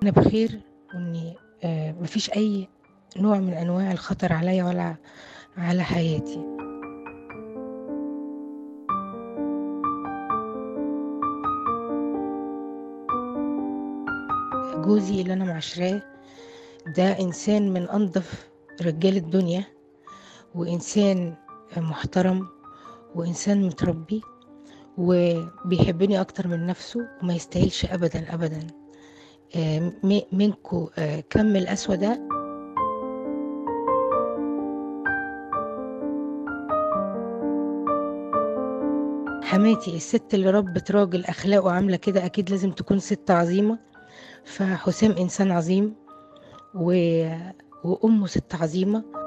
أنا بخير وإني آه، مفيش أي نوع من أنواع الخطر عليا ولا على حياتي جوزي اللي أنا معاشراه ده إنسان من أنظف رجال الدنيا وإنسان محترم وإنسان متربي وبيحبني أكتر من نفسه وما يستاهلش أبدا أبدا آه، م- منكو آه، كم القسوة ده حماتي الست اللي ربت راجل أخلاقه عاملة كده أكيد لازم تكون ست عظيمة فحسام إنسان عظيم و... وأمه ست عظيمة